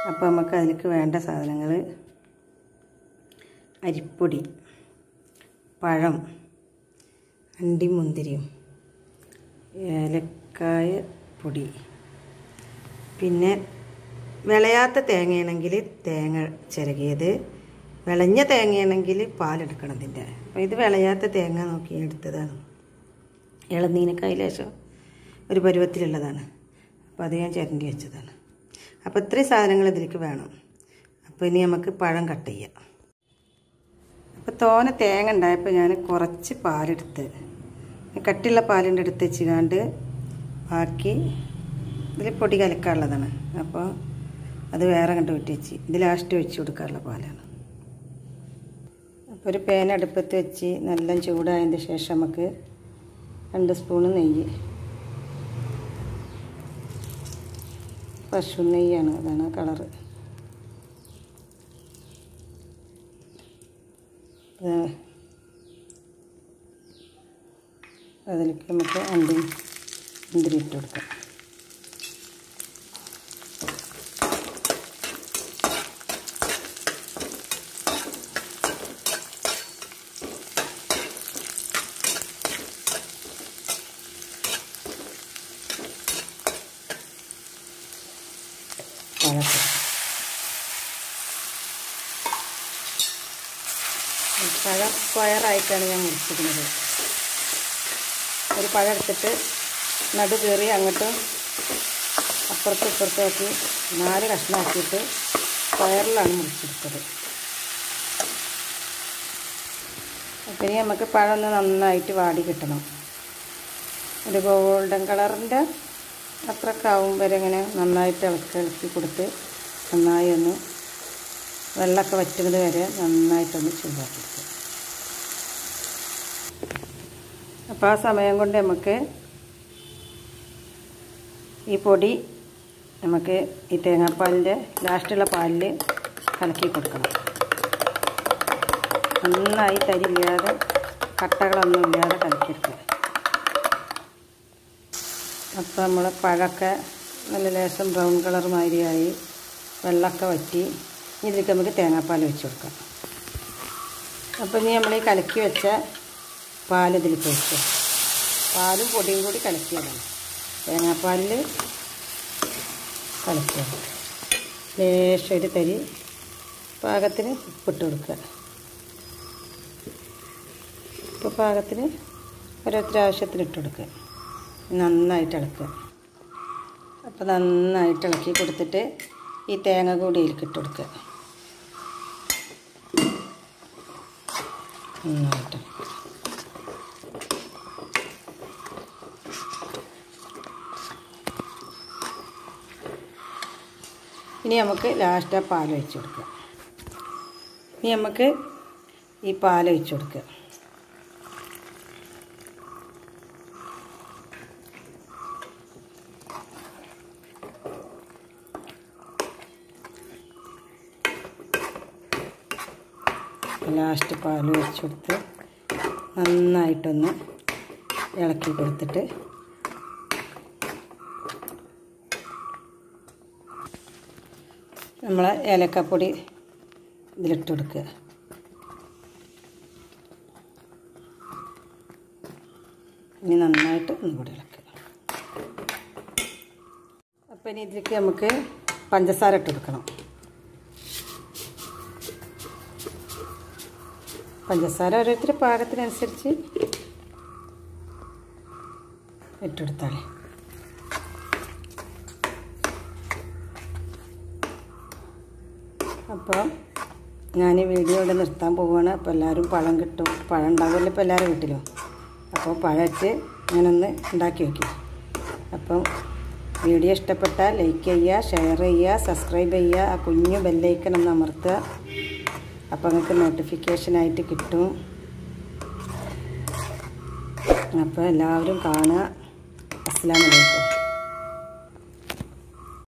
അപ്പോൾ നമുക്ക് അതിലേക്ക് വേണ്ട സാധനങ്ങൾ അരിപ്പൊടി പഴം അണ്ടിമുന്തിരിയും ഏലക്കായ പൊടി പിന്നെ വിളയാത്ത തേങ്ങയാണെങ്കിൽ തേങ്ങ ചിരകിയത് വിളഞ്ഞ തേങ്ങയാണെങ്കിൽ പാലെടുക്കണം ഇതിൻ്റെ അപ്പോൾ ഇത് വിളയാത്ത തേങ്ങ നോക്കി എടുത്തതാണ് ഇളനീനക്കായ ലേശം ഒരു പരുവത്തിലുള്ളതാണ് അപ്പോൾ അത് ഞാൻ ചിരണ്ടി വെച്ചതാണ് അപ്പോൾ ഇത്രയും സാധനങ്ങൾ ഇതിലേക്ക് വേണം അപ്പോൾ ഇനി നമുക്ക് പഴം കട്ട് ചെയ്യാം അപ്പോൾ തോനെ തേങ്ങ ഉണ്ടായപ്പോൾ ഞാൻ കുറച്ച് പാലെടുത്ത് കട്ടിയുള്ള പാലിൻ്റെ അടുത്ത് വെച്ചുകാണ്ട് ബാക്കി ഇതിൽ പൊടി കലക്കാനുള്ളതാണ് അപ്പോൾ അത് വേറെ കണ്ട് വെട്ടി വെച്ച് ഇത് ലാസ്റ്റ് വെച്ച് കൊടുക്കാനുള്ള പാലാണ് അപ്പോൾ ഒരു പേന അടുപ്പത്ത് വെച്ച് നല്ല ചൂടായതിന് ശേഷം നമുക്ക് രണ്ട് സ്പൂണ് നെയ്യ് പശു നെയ്യാണ് അതാണ് കളറ് അതിലേക്ക് നമുക്ക് അണ്ടി മുന്തിരി ഇട്ട് കൊടുക്കാം പഴം പഴം സ്ക്വയറായിട്ടാണ് ഞാൻ മുറിച്ചിരുന്നത് ഒരു പഴം എടുത്തിട്ട് നടു കയറി അങ്ങോട്ടും അപ്പുറത്തും ഇപ്പുറത്തും ആക്കി നാല് കഷ്ണമാക്കിയിട്ട് സ്ക്വയറിലാണ് മുറിച്ചെടുത്തത് അപ്പം ഇനി നമുക്ക് പഴം ഒന്ന് നന്നായിട്ട് വാടി കിട്ടണം ഒരു ഗോൾഡൻ കളറിൻ്റെ അത്രയൊക്കെ ആവും വരെ ഇങ്ങനെ നന്നായിട്ട് ഇളക്കി ഇളക്കി കൊടുത്ത് നന്നായി ഒന്ന് വെള്ളമൊക്കെ വറ്റുന്നത് വരെ നന്നായിട്ടൊന്ന് ചൂടാക്കി എടുക്കുക അപ്പോൾ ആ സമയം കൊണ്ട് നമുക്ക് ഈ പൊടി നമുക്ക് ഈ തേങ്ങാപ്പാലിൻ്റെ ലാസ്റ്റുള്ള പാലിൽ കലക്കി കൊടുക്കണം നന്നായി തരില്ലാതെ കട്ടകളൊന്നും ഇല്ലാതെ കലക്കിയെടുക്കുക അപ്പോൾ നമ്മൾ പഴമൊക്കെ നല്ല ലേശം ബ്രൗൺ കളർ മാതിരിയായി വെള്ളമൊക്കെ വറ്റി ഇതിലേക്ക് നമുക്ക് തേങ്ങാപ്പാൽ വെച്ച് കൊടുക്കാം അപ്പോൾ ഇനി നമ്മൾ ഈ കലക്കി വെച്ച പാൽ ഇതിലേക്ക് വെച്ചു പാലും പൊടിയും കൂടി കലക്കിയതാണ് തേങ്ങാപ്പാലിൽ കലക്കിയത് ലേശം ഒരു തരി പാകത്തിന് ഉപ്പിട്ട് കൊടുക്കുക ഉപ്പ് പാകത്തിന് ഓരോരുത്തർ ആവശ്യത്തിന് ഇട്ട് കൊടുക്കുക നന്നായിട്ട് ഇളക്കുക അപ്പോൾ നന്നായിട്ട് ഇളക്കി കൊടുത്തിട്ട് ഈ തേങ്ങ കൂടി ഇതിലേക്ക് ഇട്ട് കൊടുക്കുക നന്നായിട്ട് ഇനി നമുക്ക് ലാസ്റ്റ് ആ പാൽ ഒഴിച്ച് കൊടുക്കുക ഇനി നമുക്ക് ഈ പാൽ ഒഴിച്ച് കൊടുക്കുക ലാസ്റ്റ് പാൽ ഒഴിച്ച് കൊടുത്ത് നന്നായിട്ടൊന്ന് ഇളക്കി കൊടുത്തിട്ട് നമ്മൾ ഏലക്കപ്പൊടി ഇതിലിട്ട് കൊടുക്കുക ഇനി നന്നായിട്ട് ഒന്നുകൂടി ഇളക്കുക അപ്പോൾ ഇനി ഇതിലേക്ക് നമുക്ക് പഞ്ചസാര ഇട്ട് കൊടുക്കണം പഞ്ചസാര ഓരോരുത്തർ പാകത്തിനനുസരിച്ച് ഇട്ടെടുത്താളേ അപ്പോൾ ഞാൻ ഈ വീഡിയോ ഇവിടെ നിർത്താൻ പോവുകയാണ് അപ്പോൾ എല്ലാവരും പഴം കിട്ടും പഴം ഉണ്ടാവുമല്ലോ ഇപ്പോൾ എല്ലാവരും വീട്ടിലും അപ്പോൾ പഴച്ച് ഞാനൊന്ന് ഉണ്ടാക്കി വയ്ക്കും അപ്പം വീഡിയോ ഇഷ്ടപ്പെട്ടാൽ ലൈക്ക് ചെയ്യുക ഷെയർ ചെയ്യുക സബ്സ്ക്രൈബ് ചെയ്യുക ആ കുഞ്ഞു ബെല്ലൈക്കൺ ഒന്ന് അമർത്തുക അപ്പോൾ നിങ്ങൾക്ക് നോട്ടിഫിക്കേഷനായിട്ട് കിട്ടും അപ്പോൾ എല്ലാവരും കാണുക അസ്സാം വലൈക്കും